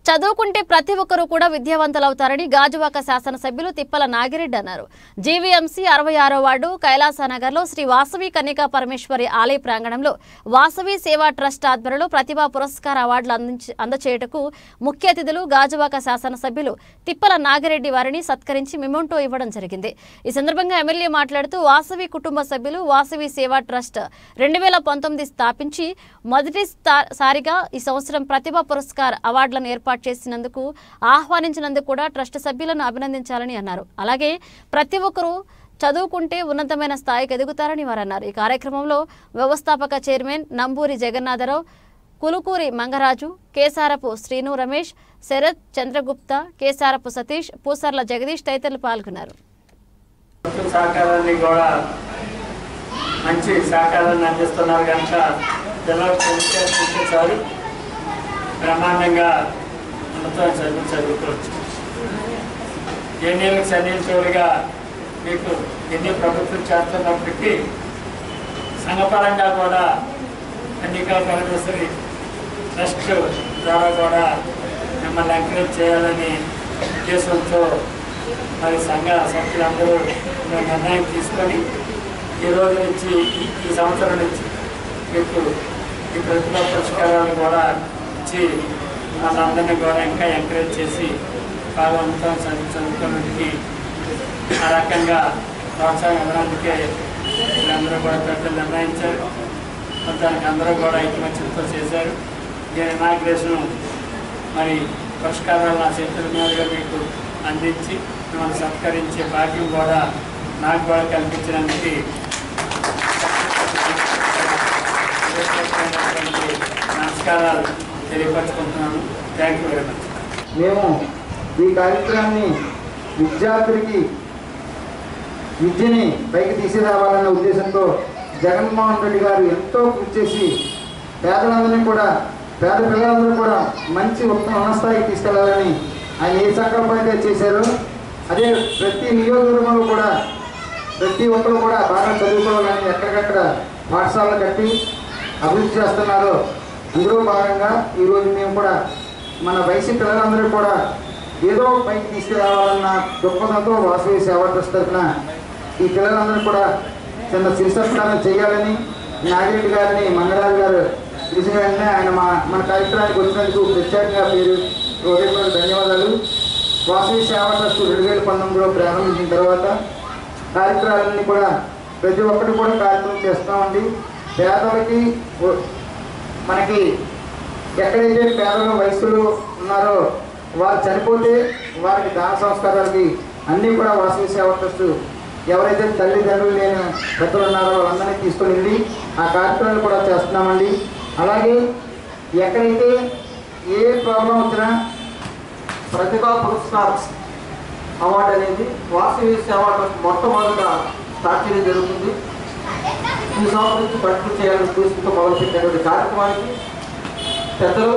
చదువుకుంటే ప్రతి ఒక్కరూ కూడా విద్యావంతులవుతారని గాజువాక శాసనసభ్యులు తిప్పల నాగిరెడ్డి అన్నారు జీవీఎంసీ అరవై ఆరో వార్డు కైలాసనగర్లో శ్రీ వాసవి కన్నికా పరమేశ్వరి ఆలయ ప్రాంగణంలో వాసవి సేవా ట్రస్ట్ ఆధ్వర్యంలో ప్రతిభా పురస్కార అవార్డులు అందించి అందచేయటకు ముఖ్య అతిథులు గాజువాక శాసనసభ్యులు తిప్పల నాగిరెడ్డి వారిని సత్కరించి మెమోంటో ఇవ్వడం జరిగింది ఈ సందర్భంగా ఎమ్మెల్యే మాట్లాడుతూ వాసవి కుటుంబ సభ్యులు వాసవి సేవా ట్రస్ట్ రెండు వేల పంతొమ్మిది స్థాపించి మొదటి స్థా- సారిగా ఈ సంవత్సరం ప్రతిభా పురస్కార్ అవార్డులను ఏర్పాటు చేసినందుకు ఆహ్వానించినందుకు కూడా ట్రస్ట్ సభ్యులను అభినందించాలని అన్నారు అలాగే ప్రతి ఒక్కరూ చదువుకుంటే ఉన్నతమైన స్థాయికి ఎదుగుతారని వారు అన్నారు ఈ కార్యక్రమంలో వ్యవస్థాపక చైర్మన్ నంబూరి జగన్నాథరావు కులుకూరి మంగరాజు కేసారపు శ్రీను రమేష్ శరత్ చంద్రగుప్త కేసారపు సతీష్ పూసర్ల జగదీష్ తదితరులు పాల్గొన్నారు ప్రభుత్వ సహకారాన్ని కూడా మంచి సహకారాన్ని అందిస్తున్నారు కనుక పిల్లలు చదివితే చాలు బ్రహ్మాండంగా ఉన్నతమైన చదువు చదువుకోవచ్చు ఎన్నేళ్ళకి చదివిన చోటుగా మీకు ఎన్ని ప్రభుత్వం చేస్తున్నప్పటికీ సంఘపరంగా కూడా ఎన్నికల పరమేశ్వరి ట్రస్ట్ ద్వారా కూడా మిమ్మల్ని ఎంకరేజ్ చేయాలని ఉద్దేశంతో మరి సంఘ సభ్యులందరూ ఒక నిర్ణయం తీసుకొని ఈ రోజు నుంచి ఈ- ఈ సంవత్సరం నుంచి మీకు ఈ ప్రతిభా పురస్కారాలు కూడా ఇచ్చి వాళ్ళందరినీ కూడా ఇంకా ఎంకరేజ్ చేసి బాగా ఉంటాం చదువు చదువుకోవడానికి ఆ రకంగా ప్రోత్సాహం ఇవ్వడానికే వీళ్ళందరూ కూడా పెద్దలు నిర్ణయించారు మొత్తానికి అందరూ కూడా ఐకమత్యంతో చేశారు దీని ఇనాగ్రేషన్ మరి పురస్కారాలు నా చేతుల మీదుగా మీకు అందించి మిమ్మల్ని సత్కరించే భాగ్యం కూడా నాకు కూడా కల్పించినందుకు నమస్కారాలు తెలియపరచుకుంటున్నాను థ్యాంక్ యూ వెరీ మచ్ మేము ఈ కార్యక్రమాన్ని విద్యార్థులకి విద్యని పైకి తీసుకురావాలనే ఉద్దేశంతో జగన్మోహన్ రెడ్డి గారు ఎంతో కృషి చేసి పేదలందరినీ కూడా పేద పిల్లలందరూ కూడా మంచి ఉత్తమ ఉన్నస్థాయికి తీసుకెళ్లాలని ఆయన ఏ సంకల్పం అయితే చేశారో అదే ప్రతి నియోజకవర్గంలో కూడా ప్రతి ఒక్కరు కూడా బాగా చదువుకోవాలని ఎక్కడికక్కడ పాఠశాలలు కట్టి అభివృద్ధి చేస్తున్నారు అందులో భాగంగా ఈరోజు మేము కూడా మన వయసు పిల్లలందరూ కూడా ఏదో పైకి తీసుకురావాలన్న దృక్పథంతో వాసవి సేవా ట్రస్ట్ తరఫున ఈ పిల్లలందరూ కూడా చిన్న శిరసత్కారం చేయాలని నాగిరెడ్డి గారిని మంగళరాజు గారు తెలిసిన వెంటనే ఆయన మా మన కార్యక్రమానికి వచ్చినందుకు ప్రత్యేకంగా పేరు హృదయపూర్వక ధన్యవాదాలు వాసవి సేవా ట్రస్ట్ రెండు వేల పంతొమ్మిదిలో ప్రారంభించిన తర్వాత కార్యక్రమాలన్నీ కూడా ప్రతి ఒక్కటి కూడా కార్యక్రమం చేస్తామండి పేదలకి ఓ- మనకి ఎక్కడైతే పేదల వయసులో ఉన్నారో వారు చనిపోతే వారికి దాన సంస్కారాలకి అన్నీ కూడా వాసవి సేవ ట్రస్ట్ ఎవరైతే తల్లిదండ్రులు లేని పెద్దలు ఉన్నారో వాళ్ళందరినీ తీసుకొని వెళ్ళి ఆ కార్యక్రమాలు కూడా చేస్తున్నామండి అలాగే ఎక్కడైతే ఏ ప్రాబ్లం వచ్చినా ప్రతిభా పురస్కార్ అవార్డు అనేది వాసవి సేవా ట్రస్ట్ మొట్టమొదట స్టార్ట్ చేయడం జరుగుతుంది ఈ సంవత్సరం నుంచి పట్టు చేయాలని ఉద్దేశంతో మొదలుపెట్టినటువంటి కార్యక్రమానికి పెద్దలు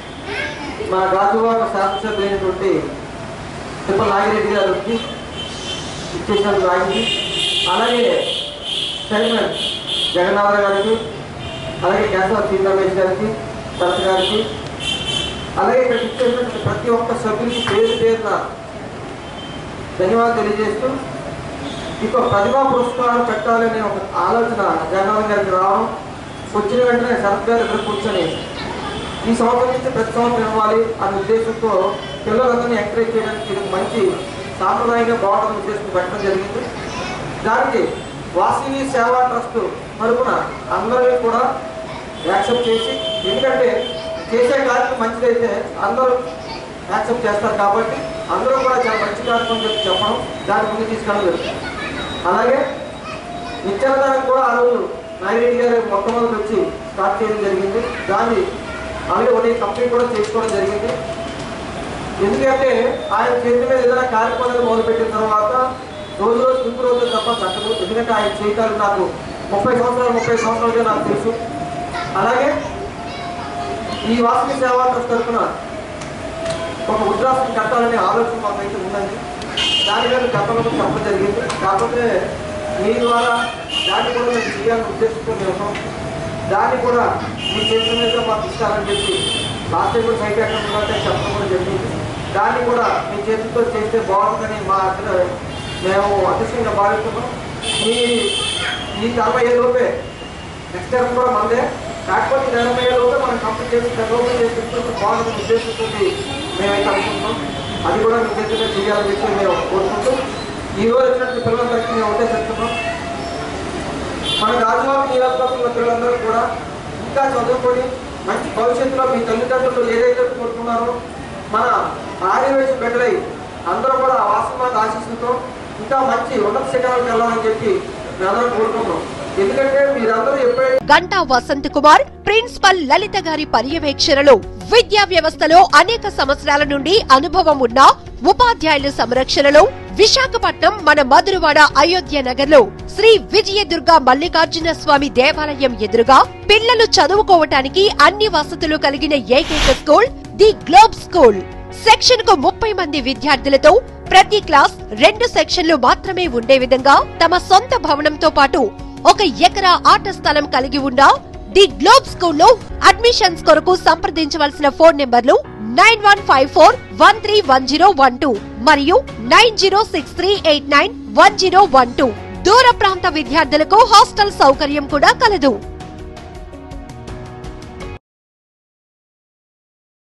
మా గాజువాక శాసనసభ్యులు అయినటువంటి తిప్పల నాగిరెడ్డి గారికి ఇచ్చేసినందుకు ఆయనకి అలాగే చైర్మన్ జగన్నాథ గారికి అలాగే కేశవ శ్రీ రమేష్ గారికి భరత్ గారికి అలాగే ఇక్కడ ఇచ్చేటువంటి ప్రతి ఒక్క సభ్యునికి పేరు పేరున ధన్యవాదాలు తెలియజేస్తూ ఇక ప్రతిభా పురస్కారాలు పెట్టాలనే ఒక ఆలోచన జగన్ గారికి రావడం వచ్చిన వెంటనే శరత్ గారు ఇక్కడ కూర్చొని ఈ సంవత్సరం నుంచి ప్రతి సంవత్సరం ఇవ్వాలి అనే ఉద్దేశంతో పిల్లలందరినీ ఎంకరేజ్ చేయడానికి ఇది ఒక మంచి సాంప్రదాయంగా బాగుంటుంది ఉద్దేశం పెట్టడం జరిగింది దానికి వాసవి సేవా ట్రస్ట్ తరపున అందరూ కూడా యాక్సెప్ట్ చేసి ఎందుకంటే చేసే కార్యక్రమం మంచిదైతే అందరూ యాక్సెప్ట్ చేస్తారు కాబట్టి అందరూ కూడా చాలా మంచి కార్యక్రమం చెప్పి చెప్పడం దాని ముందు తీసుకెళ్ళడం జరుగుతుంది అలాగే నిత్యానదానికి కూడా ఆ రోజు నాగిరెడ్డి గారు మొట్టమొదటి వచ్చి స్టార్ట్ చేయడం జరిగింది దాన్ని అలాగే ఒకటి కంపెనీ కూడా చేసుకోవడం జరిగింది ఎందుకంటే ఆయన చేతి మీద ఏదైనా కార్యక్రమాలు మొదలుపెట్టిన తర్వాత రోజు రోజు ఇంకో రోజు తప్ప తగ్గదు ఎందుకంటే ఆయన చేయటాలు నాకు ముప్పై సంవత్సరాలు ముప్పై సంవత్సరాలుగా నాకు తెలుసు అలాగే ఈ వాసవి సేవా ట్రస్ట్ తరఫున ఒక వృద్ధాశ్రమం కట్టాలనే ఆలోచన మాకైతే ఉన్నది దాని మీద గతంలో కూడా చెప్పడం జరిగింది కాకపోతే మీ ద్వారా దాన్ని కూడా మేము చేయాలని ఉద్దేశంతో మేము ఉన్నాం. దాన్ని కూడా మీ చేతుల మీద మాకు ఇస్తారని చెప్పి లాస్ట్ టైం కూడా సైట్ ఎక్కడ ఉందంటే చెప్పడం కూడా జరిగింది దాన్ని కూడా మీ చేతులతో చేస్తే బాగుంటుందని మా అక్కడ మేము అదృష్టంగా భావిస్తున్నాం ఈ ఈ నలభై ఏళ్ళ లోపే నెక్స్ట్ టైం కూడా మనదే కాకపోతే ఈ నలభై ఏళ్ళ లోపే మనం కంప్లీట్ చేసి దాని లోపల చేసి బాగుంటుంది ఉద్దేశంతో మేమైతే అనుకుంటున్నాం అది కూడా మీ చేతుల్లో చేయాలని చెప్పి మేము కోరుకుంటూ ఈ రోజు వచ్చినటువంటి పిల్లలందరికీ మేము ఒకటే చెప్తున్నాం మన రాజవాక నియోజకవర్గంలో పిల్లలందరూ కూడా ఇంకా చదువుకొని మంచి భవిష్యత్తులో మీ తల్లిదండ్రులు ఏదైతే కోరుకున్నారో మన ఆదివేసి బిడ్డలై అందరూ కూడా వాస్తవాత ఆశీస్సులతో ఇంకా మంచి ఉన్నత శిఖరాలకు వెళ్ళాలని చెప్పి మేమందరం కోరుకుంటున్నాం ఎందుకంటే మీరందరూ ఎప్పుడైతే గంటా వసంత్ కుమార్ ప్రిన్సిపల్ లలిత గారి పర్యవేక్షణలో విద్యా వ్యవస్థలో అనేక సంవత్సరాల నుండి అనుభవం ఉన్న ఉపాధ్యాయుల సంరక్షణలో విశాఖపట్నం మన మధురవాడ అయోధ్య నగర్లో శ్రీ విజయదుర్గ మల్లికార్జున స్వామి దేవాలయం ఎదురుగా పిల్లలు చదువుకోవటానికి అన్ని వసతులు కలిగిన ఏకైక school the globe school section కు ముప్పై మంది విద్యార్థులతో ప్రతి క్లాస్ రెండు సెక్షన్లు మాత్రమే ఉండే విధంగా తమ సొంత భవనంతో పాటు ఒక ఎకరా ఆట స్థలం కలిగి ఉన్న ది గ్లోబ్ స్కూల్లో అడ్మిషన్స్ కొరకు సంప్రదించవలసిన ఫోన్ నెంబర్లు nine one five four one three one zero one two మరియు nine zero six three eight nine one zero one two దూర ప్రాంత విద్యార్థులకు హాస్టల్ సౌకర్యం కూడా కలదు